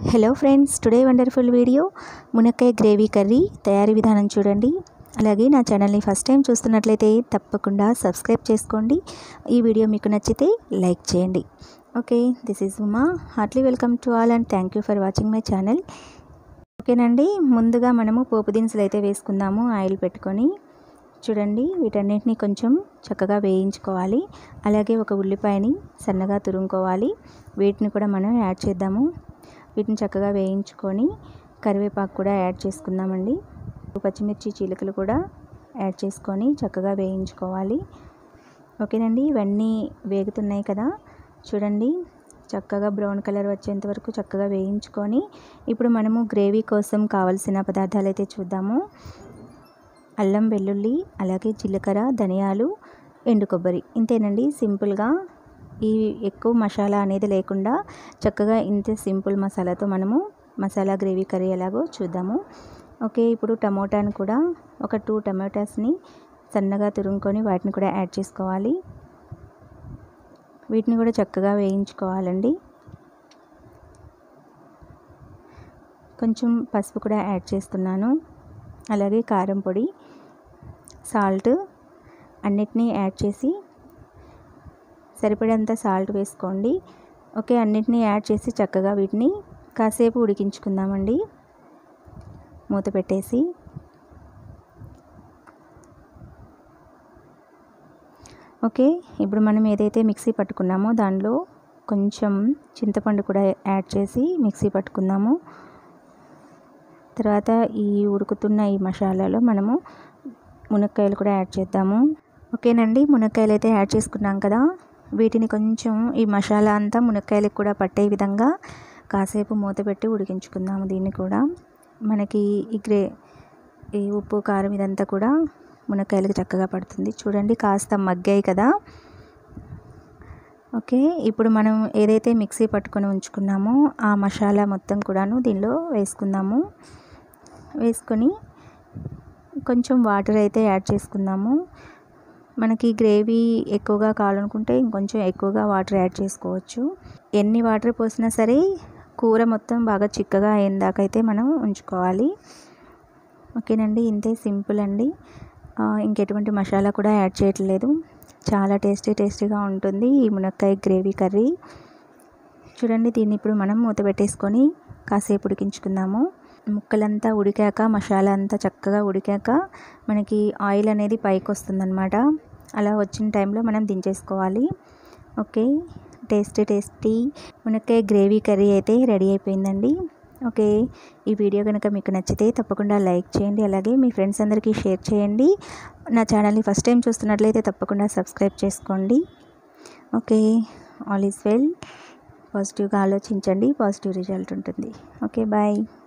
hello friends today wonderful video మునక్కాయ gravy curry తయారీ విధానం చూడండి అలాగే నా ఛానల్ని ఫస్ట్ టైం చూస్తున్నట్లయితే తప్పకుండా సబ్స్క్రైబ్ చేసుకోండి ఈ వీడియో మీకు నచ్చితే లైక్ చేయండి okay this is Uma heartily welcome to all and thank you for watching my channel ఓకేనండి ముందుగా మనము పోపు దినుసులు అయితే వేసుకుందాము ఆయిల్ పెట్టుకొని చూడండి వీటన్నిటిని కొంచెం చక్కగా వేయించుకోవాలి అలాగే ఒక ఉల్లిపాయని సన్నగా తురుముకోవాలి వీటిని కూడా మనం యాడ్ చేద్దాము వీటిని చక్కగా వేయించుకొని కరివేపాకు కూడా యాడ్ చేసుకుందామండి పచ్చిమిర్చి చీలికలు కూడా యాడ్ చేసుకొని చక్కగా వేయించుకోవాలి ఓకేనండి ఇవన్నీ వేగుతున్నాయి కదా చూడండి చక్కగా బ్రౌన్ కలర్ వచ్చేంత వరకు చక్కగా వేయించుకొని ఇప్పుడు మనము గ్రేవీ కోసం కావలసిన పదార్థాలు అయితే చూద్దాము అల్లం వెల్లుల్లి అలాగే జీలకర్ర ధనియాలు ఎండు కొబ్బరి ఇంతేనండి సింపుల్గా ఈ ఎక్కువ మసాలా అనేది లేకుండా చక్కగా ఇంత సింపుల్ మసాలాతో మనము మసాలా గ్రేవీ కర్రీ ఎలాగో చూద్దాము ఓకే ఇప్పుడు టమోటాను కూడా ఒక టూ టమాటాస్ని సన్నగా తురుముకొని వాటిని కూడా యాడ్ చేసుకోవాలి వీటిని కూడా చక్కగా వేయించుకోవాలండి కొంచెం పసుపు కూడా యాడ్ చేస్తున్నాను అలాగే కారం పొడి సాల్ట్ అన్నిటినీ యాడ్ చేసి సరిపడేంత సాల్ట్ వేసుకోండి ఓకే అన్నిటినీ యాడ్ చేసి చక్కగా వీటిని కాసేపు ఉడికించుకుందామండి మూత పెట్టేసి ఓకే ఇప్పుడు మనం ఏదైతే మిక్సీ పట్టుకున్నామో దానిలో కొంచెం చింతపండు కూడా యాడ్ చేసి మిక్సీ పట్టుకుందాము తర్వాత ఈ ఉడుకుతున్న ఈ మసాలాలో మనము మునక్కాయలు కూడా యాడ్ చేద్దాము ఓకేనండి మునక్కాయలు అయితే యాడ్ చేసుకున్నాం కదా వీటిని కొంచెం ఈ మసాలా అంతా మునక్కాయలకు కూడా పట్టే విధంగా కాసేపు మూత పెట్టి ఉడికించుకుందాము దీన్ని కూడా మనకి ఈ గ్రే ఈ ఉప్పు కారం ఇదంతా కూడా మునక్కాయలకు చక్కగా పడుతుంది చూడండి కాస్త మగ్గాయి కదా ఓకే ఇప్పుడు మనం ఏదైతే మిక్సీ పట్టుకొని ఉంచుకున్నామో ఆ మసాలా మొత్తం కూడాను దీనిలో వేసుకుందాము వేసుకొని కొంచెం వాటర్ అయితే యాడ్ చేసుకుందాము మనకి గ్రేవీ ఎక్కువగా కావాలనుకుంటే ఇంకొంచెం ఎక్కువగా వాటర్ యాడ్ చేసుకోవచ్చు ఎన్ని వాటర్ పోసినా సరే కూర మొత్తం బాగా చిక్కగా అయ్యేదాకైతే మనం ఉంచుకోవాలి ఓకేనండి ఇంతే సింపుల్ అండి ఇంకెటువంటి మసాలా కూడా యాడ్ చేయట్లేదు చాలా టేస్టీ టేస్టీగా ఉంటుంది ఈ మునక్కాయ గ్రేవీ కర్రీ చూడండి దీన్ని ఇప్పుడు మనం మూత పెట్టేసుకొని కాసేపు ఉడికించుకుందాము ముక్కలంతా ఉడికాక మసాలా అంతా చక్కగా ఉడికాక మనకి ఆయిల్ అనేది పైకి వస్తుందన్నమాట అలా వచ్చిన టైంలో మనం దించేసుకోవాలి ఓకే టేస్టీ టేస్టీ మునక్కాయ గ్రేవీ కర్రీ అయితే రెడీ అయిపోయిందండి ఓకే ఈ వీడియో కనుక మీకు నచ్చితే తప్పకుండా లైక్ చేయండి అలాగే మీ ఫ్రెండ్స్ అందరికీ షేర్ చేయండి నా ఛానల్ని ఫస్ట్ టైం చూస్తున్నట్లయితే తప్పకుండా సబ్స్క్రైబ్ చేసుకోండి ఓకే ఆల్ ఈజ్ వెల్ పాజిటివ్గా ఆలోచించండి పాజిటివ్ రిజల్ట్ ఉంటుంది ఓకే బాయ్